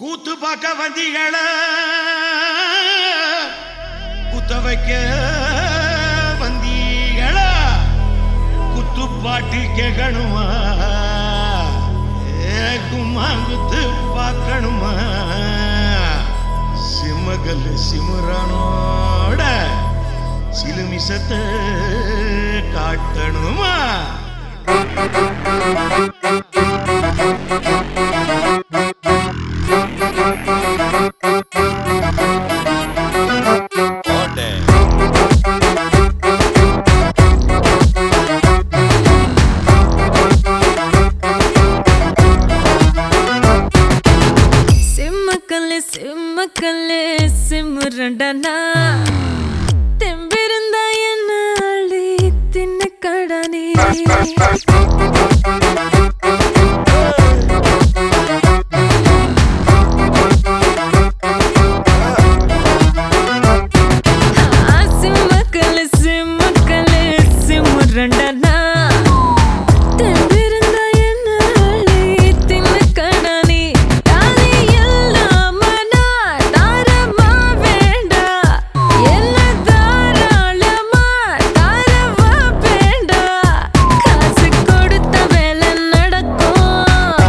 கூத்து பார்க்க வந்தீங்கள குத்த வைக்க வந்தீங்களா குத்து பாட்டு கேட்கணுமா ஏ கும்மாங்குத்து பார்க்கணுமா சிம்மகல் சிமுறானோட சிலுமிசத்தை காட்டணுமா சிம்மக்கல்லு சிம்மக்கல்லு சிம்முரண்டனா தெம்பிருந்தா என்ன அள்ளி தின்ன கடனே சிம்மக்கல்லு சிம்மக்கல்லு சிம்முரண்டனா தெம்பிருந்தா என்ன அள்ளி தின்ன கடனே தானே இல்லாம நான் தாரமா வேண்டா என்ன தாராளமா தாரவா வேண்டா காசு கொடுத்த வேலை நடக்கும்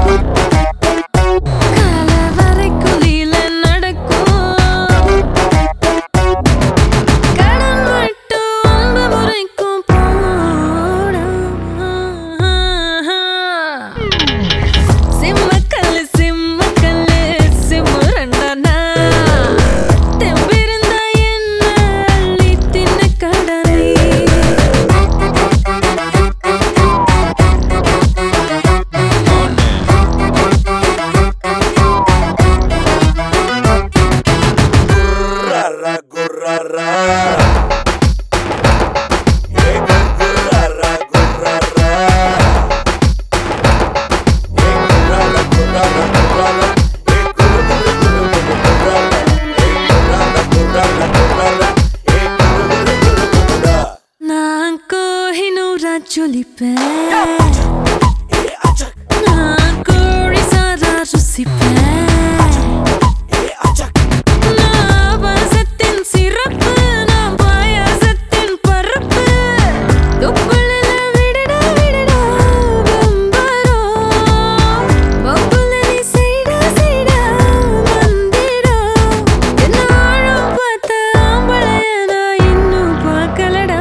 கால வரைக்குலில நடக்கும் கடன் மட்டும் அன்பு முறைக்கும் போடா சிம்மக்கல்லு சிம்மக்கல்லு சிம்முரண்டனா தெம்பிருந்தா என்ன அள்ளி தின்ன கடனே Gurrara, gurrara. Eh, gurrara, gurrara. Eh, gurrara, gurrara, gurrara. Eh, gurrara, gurrara, gurrara. Eh, gurrara, gurrara, gurrara. Eh, gurrara, gurrara. நான் கோஹினூரா ஜொலிப்பேன் Eh, achak, நான் கோழி சாரா ருசிப்பேன் eh, achak. நான் பாசத்தின் சிறப்பு நான் பாயாசத்தின் பருப்பு தொப்புளில விடடா விடடா வெம்பரோ பப்புல நீ செய்டா செய்டா வந்திடா என்னாலும் பார்த்த ஆம்பளைய நான் இன்னும் பார்க்கலடா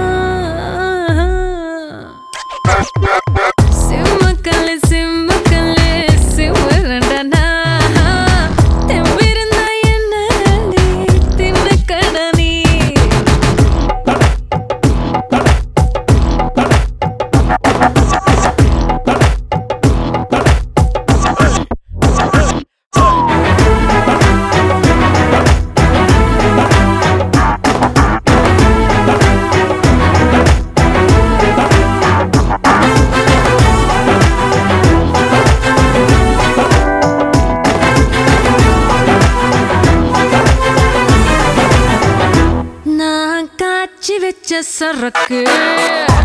சிம்மக்கல்லு சிம்மக்கல்லு சிம்மரண்டனா தெம்பிருந்தா என்ன அள்ளி தின்ன கடனே நான் காய்ச்சி வச்ச சரக்கு